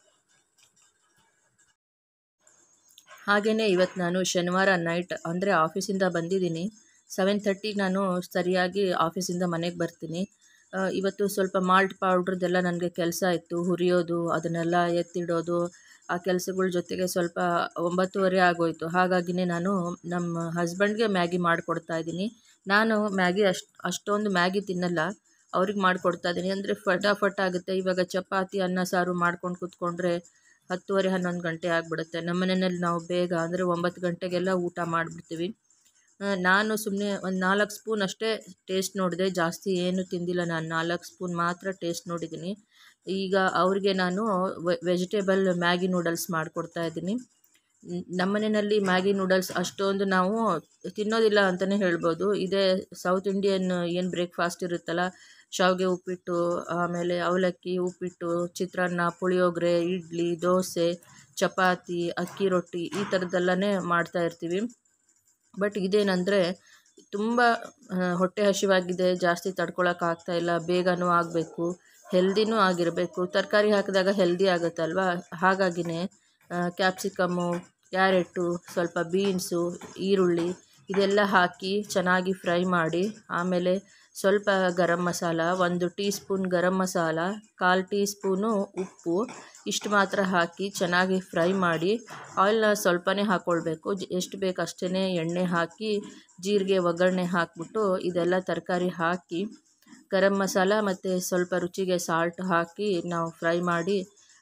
ಹಾಗೆಯೇ ಇವತ್ತು ನಾನು ಶನಿವಾರ ನೈಟ್ ಅಂದರೆ ಆಫೀಸಿಂದ ಬಂದಿದ್ದೀನಿ ಸೆವೆನ್ ಥರ್ಟಿಗೆ ನಾನು ಸರಿಯಾಗಿ ಆಫೀಸಿಂದ ಮನೆಗೆ ಬರ್ತೀನಿ ಆ, ಇವತ್ತು ಸ್ವಲ್ಪ ಮಾಲ್ಟ್ ಪೌಡ್ರದ್ದೆಲ್ಲ ನನಗೆ ಕೆಲಸ ಇತ್ತು ಹುರಿಯೋದು ಅದನ್ನೆಲ್ಲ ಎತ್ತಿಡೋದು ಆ ಕೆಲಸಗಳ ಜೊತೆಗೆ ಸ್ವಲ್ಪ ಒಂಬತ್ತುವರೆ ಆಗೋಯಿತು ಹಾಗಾಗಿನೇ ನಾನು ನಮ್ಮ ಹಸ್ಬೆಂಡ್ಗೆ ಮ್ಯಾಗಿ ಮಾಡಿಕೊಡ್ತಾ ಇದ್ದೀನಿ ನಾನು ಮ್ಯಾಗಿ ಅಷ್ಟು ಅಷ್ಟೊಂದು ಮ್ಯಾಗಿ ತಿನ್ನಲ್ಲ ಅವ್ರಿಗೆ ಮಾಡಿಕೊಡ್ತಾ ಇದ್ದೀನಿ ಅಂದರೆ ಫಟಾಫಟ್ ಆಗುತ್ತೆ ಇವಾಗ ಚಪಾತಿ ಅನ್ನ ಸಾರು ಮಾಡ್ಕೊಂಡು ಕೂತ್ಕೊಂಡ್ರೆ ಹತ್ತುವರೆ ಹನ್ನೊಂದು ಗಂಟೆ ಆಗಿಬಿಡುತ್ತೆ ನಮ್ಮ ಮನೆಯಲ್ಲಿ ನಾವು ಬೇಗ ಅಂದರೆ ಒಂಬತ್ತು ಗಂಟೆಗೆಲ್ಲ ಊಟ ಮಾಡಿಬಿಡ್ತೀವಿ ಆ, ನಾನು ಸುಮ್ಮನೆ ಒಂದು ನಾಲ್ಕು ಸ್ಪೂನ್ ಅಷ್ಟೇ ಟೇಸ್ಟ್ ನೋಡಿದೆ ಜಾಸ್ತಿ ಏನು ತಿಂದಿಲ್ಲ ನಾನು ನಾಲ್ಕು ಸ್ಪೂನ್ ಮಾತ್ರ ಟೇಸ್ಟ್ ನೋಡಿದ್ದೀನಿ ಈಗ ಅವ್ರಿಗೆ ನಾನು ವೆಜಿಟೇಬಲ್ ಮ್ಯಾಗಿ ನೂಡಲ್ಸ್ ಮಾಡಿಕೊಡ್ತಾ ಇದ್ದೀನಿ ನ್- ನಮ್ಮ ಮನೆಯಲ್ಲಿ ಮ್ಯಾಗಿ ನೂಡಲ್ಸ್ ಅಷ್ಟೊಂದು ನಾವು ತಿನ್ನೋದಿಲ್ಲ ಅಂತಲೇ ಹೇಳ್ಬೋದು ಇದೇ ಸೌತ್ ಇಂಡಿಯನ್ ಏನು ಬ್ರೇಕ್ಫಾಸ್ಟ್ ಇರುತ್ತಲ್ಲ ಶಾವಿಗೆ ಉಪ್ಪಿಟ್ಟು ಆಮೇಲೆ ಅವಲಕ್ಕಿ ಉಪ್ಪಿಟ್ಟು ಚಿತ್ರಾನ್ನ ಪುಳಿಯೋಗರೆ ಇಡ್ಲಿ ದೋಸೆ ಚಪಾತಿ ಅಕ್ಕಿ ರೊಟ್ಟಿ ಈ ಥರದ್ದೆಲ್ಲನೇ ಮಾಡ್ತಾ ಇರ್ತೀವಿ ಬಟ್ ಇದೇನೆಂದರೆ ತುಂಬ ಆ, ಹೊಟ್ಟೆ ಹಸಿವಾಗಿದೆ ಜಾಸ್ತಿ ತಡ್ಕೊಳಕ್ಕಾಗ್ತಾ ಇಲ್ಲ ಬೇಗನೂ ಆಗಬೇಕು ಹೆಲ್ದಿನೂ ಆಗಿರಬೇಕು ತರಕಾರಿ ಹಾಕಿದಾಗ ಹೆಲ್ದಿ ಆಗುತ್ತಲ್ವ ಹಾಗಾಗಿನೇ ಕ್ಯಾಪ್ಸಿಕಮ್ಮು ಕ್ಯಾರೆಟು ಸ್ವಲ್ಪ ಬೀನ್ಸು ಈರುಳ್ಳಿ ಇದೆಲ್ಲ ಹಾಕಿ ಚೆನ್ನಾಗಿ ಫ್ರೈ ಮಾಡಿ ಆಮೇಲೆ ಸ್ವಲ್ಪ ಗರಂ ಮಸಾಲ ಒಂದು ಟೀ ಸ್ಪೂನ್ ಗರಂ ಮಸಾಲ ಕಾಲು ಟೀ ಸ್ಪೂನು ಉಪ್ಪು ಇಷ್ಟು ಮಾತ್ರ ಹಾಕಿ ಚೆನ್ನಾಗಿ ಫ್ರೈ ಮಾಡಿ ಆಯಿಲ್ನ ಸ್ವಲ್ಪನೇ ಹಾಕ್ಕೊಳ್ಬೇಕು ಜ- ಎಷ್ಟು ಬೇಕು ಅಷ್ಟೇ ಎಣ್ಣೆ ಹಾಕಿ ಜೀರಿಗೆ ಒಗ್ಗರಣೆ ಹಾಕ್ಬಿಟ್ಟು ಇದೆಲ್ಲ ತರಕಾರಿ ಹಾಕಿ ಗರಂ ಮಸಾಲ ಮತ್ತು ಸ್ವಲ್ಪ ರುಚಿಗೆ ಸಾಲ್ಟ್ ಹಾಕಿ ನಾವು ಫ್ರೈ ಮಾಡಿ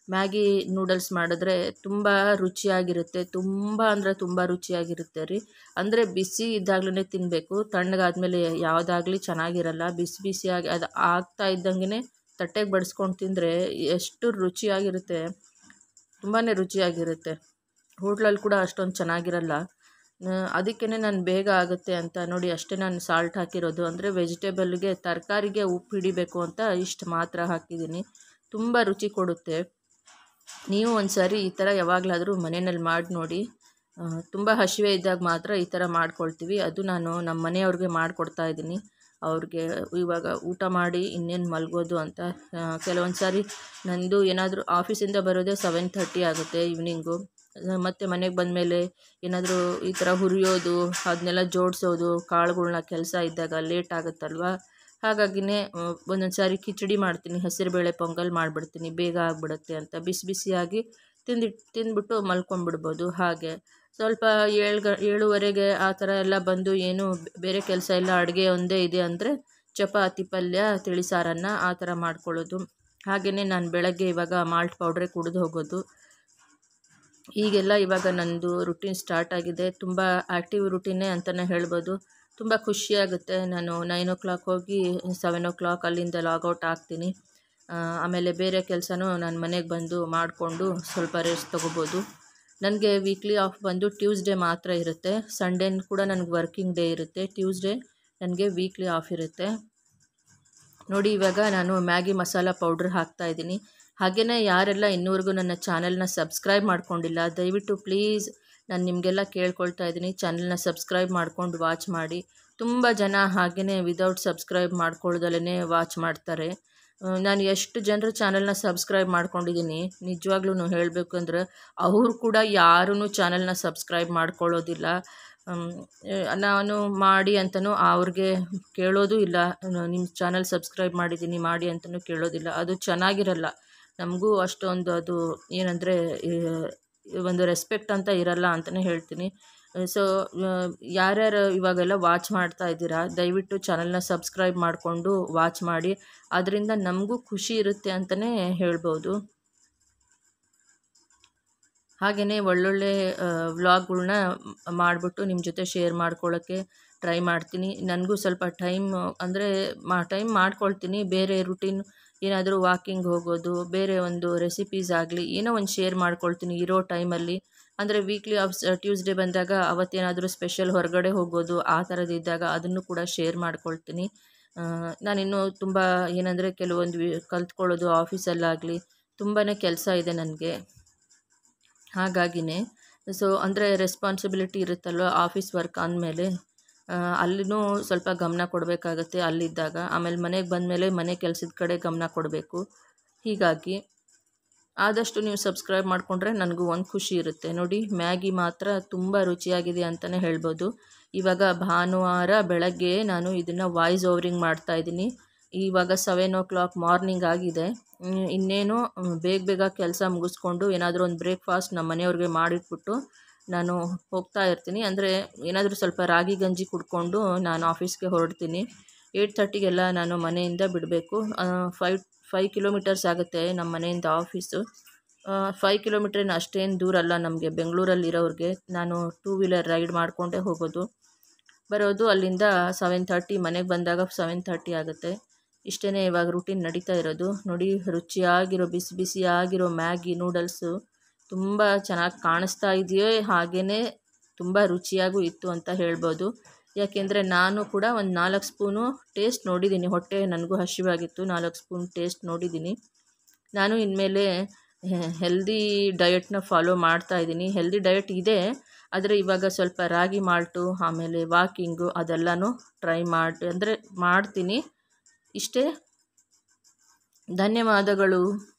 ಮ್ಯಾಗಿ ನೂಡಲ್ಸ್ ಮಾಡಿದ್ರೆ ತುಂಬ ರುಚಿಯಾಗಿರುತ್ತೆ ತುಂಬ ಅಂದರೆ ತುಂಬ ರುಚಿಯಾಗಿರುತ್ತೆ ರೀ ಅಂದರೆ ಬಿಸಿ ಇದ್ದಾಗಲೇ ತಿನ್ನಬೇಕು ತಣ್ಣಗಾದ್ಮೇಲೆ ಯಾವುದಾಗಲಿ ಚೆನ್ನಾಗಿರಲ್ಲ ಬಿಸಿ ಬಿಸಿಯಾಗಿ ಅದು ಆಗ್ತಾ ಇದ್ದಂಗೆ ತಟ್ಟೆಗೆ ಬಡಿಸ್ಕೊಂಡು ತಿಂದರೆ ಎಷ್ಟು ರುಚಿಯಾಗಿರುತ್ತೆ ತುಂಬಾ ರುಚಿಯಾಗಿರುತ್ತೆ ಹೋಟ್ಲಲ್ಲಿ ಕೂಡ ಅಷ್ಟೊಂದು ಚೆನ್ನಾಗಿರಲ್ಲ ಅದಕ್ಕೇ ನಾನು ಬೇಗ ಆಗುತ್ತೆ ಅಂತ ನೋಡಿ ಅಷ್ಟೇ ನಾನು ಸಾಲ್ಟ್ ಹಾಕಿರೋದು ಅಂದರೆ ವೆಜಿಟೇಬಲ್ಗೆ ತರಕಾರಿಗೆ ಉಪ್ಪು ಹಿಡಿಬೇಕು ಅಂತ ಇಷ್ಟು ಮಾತ್ರ ಹಾಕಿದ್ದೀನಿ ತುಂಬ ರುಚಿ ಕೊಡುತ್ತೆ ನೀವು ಒಂದು ಸಾರಿ ಈ ಥರ ಯಾವಾಗಲಾದರೂ ಮನೆಯಲ್ಲಿ ಮಾಡಿ ನೋಡಿ ತುಂಬ ಹಸಿವೆ ಇದ್ದಾಗ ಮಾತ್ರ ಈ ಥರ ಮಾಡ್ಕೊಳ್ತೀವಿ ಅದು ನಾನು ನಮ್ಮ ಮನೆಯವ್ರಿಗೆ ಮಾಡಿಕೊಡ್ತಾ ಇದ್ದೀನಿ ಅವ್ರಿಗೆ ಇವಾಗ ಊಟ ಮಾಡಿ ಇನ್ನೇನು ಮಲಗೋದು ಅಂತ ಕೆಲವೊಂದು ಸಾರಿ ನಂದು ಏನಾದರೂ ಆಫೀಸಿಂದ ಬರೋದೇ ಸೆವೆನ್ ಥರ್ಟಿ ಆಗುತ್ತೆ ಈವ್ನಿಂಗು ಮತ್ತು ಮನೆಗೆ ಬಂದಮೇಲೆ ಏನಾದರೂ ಈ ಥರ ಹುರಿಯೋದು ಅದನ್ನೆಲ್ಲ ಜೋಡಿಸೋದು ಕಾಳುಗಳ್ನ ಕೆಲಸ ಇದ್ದಾಗ ಲೇಟ್ ಆಗುತ್ತಲ್ವ ಹಾಗಾಗಿನೇ ಒಂದೊಂದು ಸಾರಿ ಕಿಚಡಿ ಮಾಡ್ತೀನಿ ಹೆಸರುಬೇಳೆ ಪೊಂಗಲ್ ಮಾಡಿಬಿಡ್ತೀನಿ ಬೇಗ ಆಗಿಬಿಡುತ್ತೆ ಅಂತ ಬಿಸಿ ಬಿಸಿಯಾಗಿ ತಿಂದು ತಿಂದ್ಬಿಟ್ಟು ಮಲ್ಕೊಂಡ್ಬಿಡ್ಬೋದು ಹಾಗೆ ಸ್ವಲ್ಪ ಏಳು ಗ ಏಳುವರೆಗೆ ಆ ಥರ ಎಲ್ಲ ಬಂದು ಏನು ಬೇರೆ ಕೆಲಸ ಇಲ್ಲ ಅಡುಗೆ ಒಂದೇ ಇದೆ ಅಂದರೆ ಚಪಾತಿ ಪಲ್ಯ ತಿಳಿ ಸಾರನ್ನು ಆ ಥರ ಮಾಡ್ಕೊಳ್ಳೋದು ಹಾಗೆಯೇ ನಾನು ಬೆಳಗ್ಗೆ ಇವಾಗ ಮಾಲ್ಟ್ ಪೌಡ್ರೇ ಕುಡಿದು ಹೋಗೋದು ಈಗೆಲ್ಲ ಇವಾಗ ನನ್ನದು ರುಟೀನ್ ಸ್ಟಾರ್ಟ್ ಆಗಿದೆ ತುಂಬ ಆ್ಯಕ್ಟಿವ್ ರುಟೀನೇ ಅಂತಲೇ ಹೇಳ್ಬೋದು ತುಂಬ ಖುಷಿಯಾಗುತ್ತೆ ನಾನು ನೈನ್ ಓ ಕ್ಲಾಕ್ ಹೋಗಿ ಸೆವೆನ್ ಓ ಕ್ಲಾಕ್ ಅಲ್ಲಿಂದ ಲಾಗೌಟ್ ಆಗ್ತೀನಿ ಆಮೇಲೆ ಬೇರೆ ಕೆಲಸನೂ ನಾನು ಮನೆಗೆ ಬಂದು ಮಾಡಿಕೊಂಡು ಸ್ವಲ್ಪ ರೆಸ್ಟ್ ತೊಗೋಬೋದು ನನಗೆ ವೀಕ್ಲಿ ಆಫ್ ಬಂದು ಟ್ಯೂಸ್ಡೇ ಮಾತ್ರ ಇರುತ್ತೆ ಸಂಡೇ ಕೂಡ ನನಗೆ ವರ್ಕಿಂಗ್ ಡೇ ಇರುತ್ತೆ ಟ್ಯೂಸ್ಡೇ ನನಗೆ ವೀಕ್ಲಿ ಆಫ್ ಇರುತ್ತೆ ನೋಡಿ ಇವಾಗ ನಾನು ಮ್ಯಾಗಿ ಮಸಾಲ ಪೌಡ್ರ್ ಹಾಕ್ತಾಯಿದ್ದೀನಿ ಹಾಗೆಯೇ ಯಾರೆಲ್ಲ ಇನ್ನೂವರೆಗೂ ನನ್ನ ಚಾನಲ್ನ ಸಬ್ಸ್ಕ್ರೈಬ್ ಮಾಡ್ಕೊಂಡಿಲ್ಲ ದಯವಿಟ್ಟು ಪ್ಲೀಸ್ ನಾನು ನಿಮಗೆಲ್ಲ ಕೇಳ್ಕೊಳ್ತಾ ಇದ್ದೀನಿ ಚಾನಲ್ನ ಸಬ್ಸ್ಕ್ರೈಬ್ ಮಾಡ್ಕೊಂಡು ವಾಚ್ ಮಾಡಿ ತುಂಬ ಜನ ಹಾಗೆಯೇ ವಿದೌಟ್ ಸಬ್ಸ್ಕ್ರೈಬ್ ಮಾಡ್ಕೊಳ್ದಲೇ ವಾಚ್ ಮಾಡ್ತಾರೆ ನಾನು ಎಷ್ಟು ಜನರು ಚಾನಲ್ನ ಸಬ್ಸ್ಕ್ರೈಬ್ ಮಾಡ್ಕೊಂಡಿದ್ದೀನಿ ನಿಜವಾಗ್ಲೂ ಹೇಳಬೇಕಂದ್ರೆ ಅವರು ಕೂಡ ಯಾರೂ ಚಾನಲ್ನ ಸಬ್ಸ್ಕ್ರೈಬ್ ಮಾಡ್ಕೊಳ್ಳೋದಿಲ್ಲ ನಾನು ಮಾಡಿ ಅಂತಲೂ ಅವ್ರಿಗೆ ಕೇಳೋದು ಇಲ್ಲ ನಿಮ್ಮ ಚಾನಲ್ ಸಬ್ಸ್ಕ್ರೈಬ್ ಮಾಡಿದ್ದೀನಿ ಮಾಡಿ ಅಂತಲೂ ಕೇಳೋದಿಲ್ಲ ಅದು ಚೆನ್ನಾಗಿರಲ್ಲ ನಮಗೂ ಅಷ್ಟೊಂದು ಅದು ಏನಂದರೆ ಒಂದು ರೆಸ್ಪೆಕ್ಟ್ ಅಂತ ಇರಲ್ಲ ಅಂತಲೇ ಹೇಳ್ತೀನಿ ಸೊ ಯಾರ್ಯಾರು ಇವಾಗೆಲ್ಲ ವಾಚ್ ಮಾಡ್ತಾ ಇದ್ದೀರಾ ದಯವಿಟ್ಟು ಚಾನಲ್ನ ಸಬ್ಸ್ಕ್ರೈಬ್ ಮಾಡಿಕೊಂಡು ವಾಚ್ ಮಾಡಿ ಅದರಿಂದ ನಮಗೂ ಖುಷಿ ಇರುತ್ತೆ ಅಂತಲೇ ಹೇಳ್ಬೋದು ಹಾಗೆಯೇ ಒಳ್ಳೊಳ್ಳೆ ವ್ಲಾಗ್ಗಳ್ನ ಮಾಡಿಬಿಟ್ಟು ನಿಮ್ಮ ಜೊತೆ ಶೇರ್ ಮಾಡ್ಕೊಳ್ಳೋಕ್ಕೆ ಟ್ರೈ ಮಾಡ್ತೀನಿ ನನಗೂ ಸ್ವಲ್ಪ ಟೈಮ್ ಅಂದರೆ ಮಾ ಟೈಮ್ ಮಾಡ್ಕೊಳ್ತೀನಿ ಬೇರೆ ರುಟೀನ್ ಏನಾದರೂ ವಾಕಿಂಗ್ ಹೋಗೋದು ಬೇರೆ ಒಂದು ರೆಸಿಪೀಸ್ ಆಗಲಿ ಏನೋ ಒಂದು ಶೇರ್ ಮಾಡ್ಕೊಳ್ತೀನಿ ಇರೋ ಟೈಮಲ್ಲಿ ಅಂದರೆ ವೀಕ್ಲಿ ಆಫ್ ಟ್ಯೂಸ್ಡೇ ಬಂದಾಗ ಅವತ್ತೇನಾದರೂ ಸ್ಪೆಷಲ್ ಹೊರಗಡೆ ಹೋಗೋದು ಆ ಥರದ್ದಿದ್ದಾಗ ಅದನ್ನು ಕೂಡ ಶೇರ್ ಮಾಡ್ಕೊಳ್ತೀನಿ ನಾನಿನ್ನೂ ತುಂಬ ಏನಂದರೆ ಕೆಲವೊಂದು ಕಲ್ತ್ಕೊಳ್ಳೋದು ಆಫೀಸಲ್ಲಾಗಲಿ ತುಂಬಾ ಕೆಲಸ ಇದೆ ನನಗೆ ಹಾಗಾಗಿನೇ ಸೊ ಅಂದರೆ ರೆಸ್ಪಾನ್ಸಿಬಿಲಿಟಿ ಇರುತ್ತಲ್ವ ಆಫೀಸ್ ವರ್ಕ್ ಅಂದಮೇಲೆ ಅಲ್ಲಿನೂ ಸ್ವಲ್ಪ ಗಮನ ಕೊಡಬೇಕಾಗತ್ತೆ ಅಲ್ಲಿದ್ದಾಗ ಆಮೇಲೆ ಮನೆಗೆ ಬಂದಮೇಲೆ ಮನೆ ಕೆಲಸದ ಕಡೆ ಗಮನ ಕೊಡಬೇಕು ಹೀಗಾಗಿ ಆದಷ್ಟು ನೀವು ಸಬ್ಸ್ಕ್ರೈಬ್ ಮಾಡಿಕೊಂಡ್ರೆ ನನಗೂ ಒಂದು ಖುಷಿ ಇರುತ್ತೆ ನೋಡಿ ಮ್ಯಾಗಿ ಮಾತ್ರ ತುಂಬ ರುಚಿಯಾಗಿದೆ ಅಂತಲೇ ಹೇಳ್ಬೋದು ಇವಾಗ ಭಾನುವಾರ ಬೆಳಗ್ಗೆ ನಾನು ಇದನ್ನು ವಾಯ್ಸ್ ಓವರಿಂಗ್ ಮಾಡ್ತಾಯಿದ್ದೀನಿ ಇವಾಗ ಸೆವೆನ್ ಓ ಕ್ಲಾಕ್ ಮಾರ್ನಿಂಗ್ ಆಗಿದೆ ಇನ್ನೇನು ಬೇಗ ಬೇಗ ಕೆಲಸ ಮುಗಿಸ್ಕೊಂಡು ಏನಾದರೂ ಒಂದು ಬ್ರೇಕ್ಫಾಸ್ಟ್ ನಮ್ಮ ಮನೆಯವ್ರಿಗೆ ಮಾಡಿಟ್ಬಿಟ್ಟು ನಾನು ಹೋಗ್ತಾ ಇರ್ತೀನಿ ಅಂದರೆ ಏನಾದರೂ ಸ್ವಲ್ಪ ರಾಗಿ ಗಂಜಿ ಕುಡ್ಕೊಂಡು ನಾನು ಆಫೀಸ್ಗೆ ಹೊರಡ್ತೀನಿ ಏಯ್ಟ್ ತರ್ಟಿಗೆಲ್ಲ ನಾನು ಮನೆಯಿಂದ ಬಿಡಬೇಕು ಫೈವ್ ಫೈವ್ ಕಿಲೋಮೀಟರ್ಸ್ ಆಗುತ್ತೆ ನಮ್ಮ ಮನೆಯಿಂದ ಆಫೀಸು ಫೈವ್ ಕಿಲೋಮೀಟ್ರೇನು ಅಷ್ಟೇನು ದೂರ ಅಲ್ಲ ನಮಗೆ ಬೆಂಗಳೂರಲ್ಲಿರೋರಿಗೆ ನಾನು ಟೂ ವೀಲರ್ ರೈಡ್ ಮಾಡಿಕೊಂಡೇ ಹೋಗೋದು ಬರೋದು ಅಲ್ಲಿಂದ ಸೆವೆನ್ ತರ್ಟಿ ಮನೆಗೆ ಬಂದಾಗ ಸೆವೆನ್ ತರ್ಟಿ ಆಗುತ್ತೆ ಇಷ್ಟೇ ಇವಾಗ ರುಟೀನ್ ನಡೀತಾ ಇರೋದು ನೋಡಿ ರುಚಿಯಾಗಿರೋ ಬಿಸಿ ಬಿಸಿಯಾಗಿರೋ ಮ್ಯಾಗಿ ನೂಡಲ್ಸು ತುಂಬ ಚೆನ್ನಾಗಿ ಕಾಣಿಸ್ತಾ ಇದೆಯೋ ಹಾಗೆಯೇ ತುಂಬ ರುಚಿಯಾಗೂ ಇತ್ತು ಅಂತ ಹೇಳ್ಬೋದು ಯಾಕೆಂದರೆ ನಾನು ಕೂಡ ಒಂದು ನಾಲ್ಕು ಸ್ಪೂನು ಟೇಸ್ಟ್ ನೋಡಿದ್ದೀನಿ ಹೊಟ್ಟೆ ನನಗೂ ಹಸಿವಾಗಿತ್ತು ನಾಲ್ಕು ಸ್ಪೂನ್ ಟೇಸ್ಟ್ ನೋಡಿದ್ದೀನಿ ನಾನು ಇನ್ಮೇಲೆ ಹೆಲ್ದಿ ಡಯಟ್ನ ಫಾಲೋ ಮಾಡ್ತಾ ಇದ್ದೀನಿ ಹೆಲ್ದಿ ಡಯಟ್ ಇದೆ ಆದರೆ ಇವಾಗ ಸ್ವಲ್ಪ ರಾಗಿ ಮಾಲ್ಟು ಆಮೇಲೆ ವಾಕಿಂಗು ಅದೆಲ್ಲನೂ ಟ್ರೈ ಮಾಡಿ ಅಂದರೆ ಮಾಡ್ತೀನಿ ಇಷ್ಟೇ ಧನ್ಯವಾದಗಳು